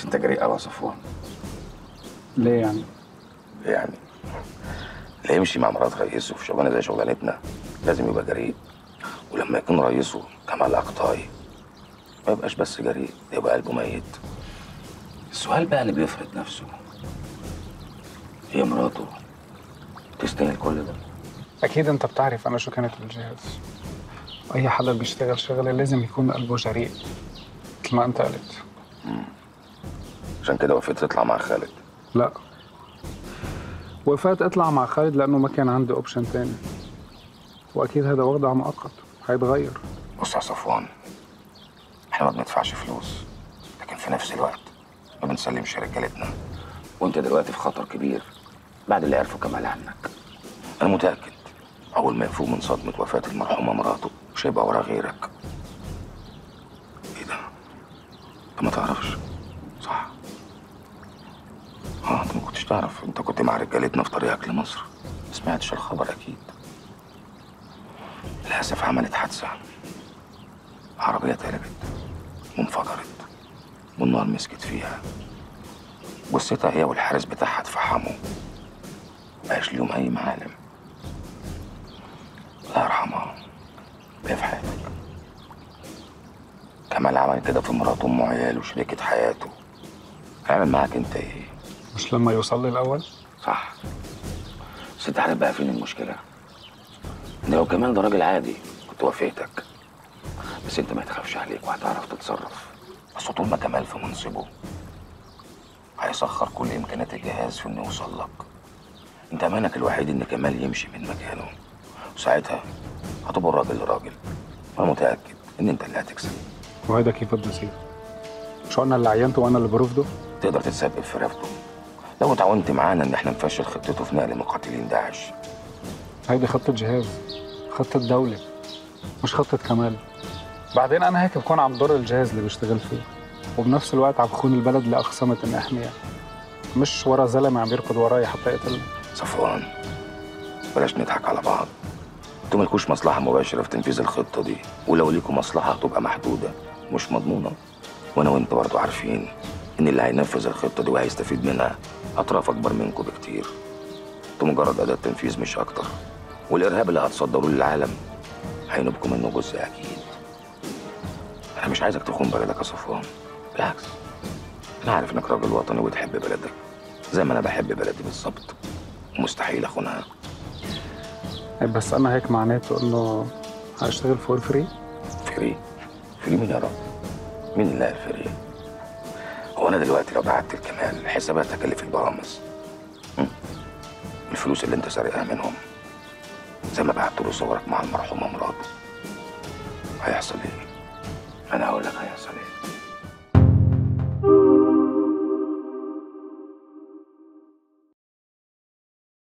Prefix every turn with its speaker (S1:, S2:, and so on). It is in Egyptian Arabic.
S1: انت جريء قوي يا صفوان
S2: ليه يعني
S1: يعني اللي يمشي مع مرات رئيسه في شغلانه زي شغلانتنا لازم يبقى جريء ولما يكون رئيسه كمال اقطاعي ما يبقاش بس جريء يبقى قلبه ميت السؤال بقى اللي بيفرض نفسه هي مراته تستاهل كل ده
S2: اكيد انت بتعرف انا شو كانت بالجهاز اي حدا بيشتغل شغله لازم يكون قلبه جريء مثل ما انت قلت
S1: عشان كده وافقت تطلع مع خالد
S2: لا وقفت اطلع مع خالد لانه ما كان عندي اوبشن تاني واكيد هذا وضع مؤقت هيتغير
S1: بص يا صفوان احنا ما بندفعش فلوس لكن في نفس الوقت ما بنسلمش رجالتنا وانت دلوقتي في خطر كبير بعد اللي عرفوا كمال عنك انا متاكد اول ما يفوق من صدمه وفاه المرحومه مراته مش هيبقى ورا غيرك ايه ده انت ما تعرفش صح اه انت ما كنتش تعرف انت كنت مع رجالتنا في طريقك لمصر ما سمعتش الخبر اكيد للاسف عملت حادثه عربيه اتقلبت وانفجرت والنار مسكت فيها جثتها هي والحارس بتاعها اتفحموا مبقاش ليهم اي معالم الله يرحمها بقى في حياتك كمال عمل كده في مراته وام عياله وشريكة حياته هيعمل معاك انت ايه؟
S2: مش لما يوصل لي الاول
S1: صح بس انت عارف بقى فين المشكلة؟ ان لو كمال ده راجل عادي كنت وافقتك بس انت ما تخافش عليك وهتعرف تتصرف بس طول ما كمال في منصبه هيسخر كل امكانيات الجهاز في انه يوصل لك انت امانك الوحيد ان كمال يمشي من مكانه وساعتها هتبقى راجل لراجل وانا متاكد ان انت اللي هتكسب
S2: وهذا كيف بده يصير شو انا اللي عينته وانا اللي برفضه
S1: تقدر تتسبب في رفضه لو تعاونت معانا ان احنا نفشل خطته في نقل مقاتلين داعش
S2: هيدي خطة جهاز خطة دولة مش خطة كمال بعدين أنا هيك بكون عم ضر الجهاز اللي بشتغل فيه وبنفس الوقت عم بخون البلد اللي أقسمت إني أحميها مش ورا زلمة عم يركض وراي حتى يقتلني
S1: صفوان بلاش نضحك على بعض انتوا مالكوش مصلحة مباشرة في تنفيذ الخطة دي ولو ليكوا مصلحة هتبقى محدودة مش مضمونة وانا وانت برضه عارفين ان اللي هينفذ الخطة دي وهيستفيد منها اطراف اكبر منكم بكتير انتوا مجرد اداة تنفيذ مش اكتر والارهاب اللي هتصدروه للعالم هينوبكم منه جزء اكيد انا مش عايزك تخون بلدك يا صفوان بالعكس انا عارف انك راجل وطني وتحب بلدك زي ما انا بحب بلدي بالظبط ومستحيل اخونها
S2: بس أنا هيك معناته إنه هشتغل فور فري
S1: فري فري مين يا رب مين اللي قال فري هو انا دلوقتي لو بعت الكمال حساباتك اللي في البرامز هم؟ الفلوس اللي انت سارقها منهم زي ما بعت له صورك مع المرحومه مراته هيحصل ايه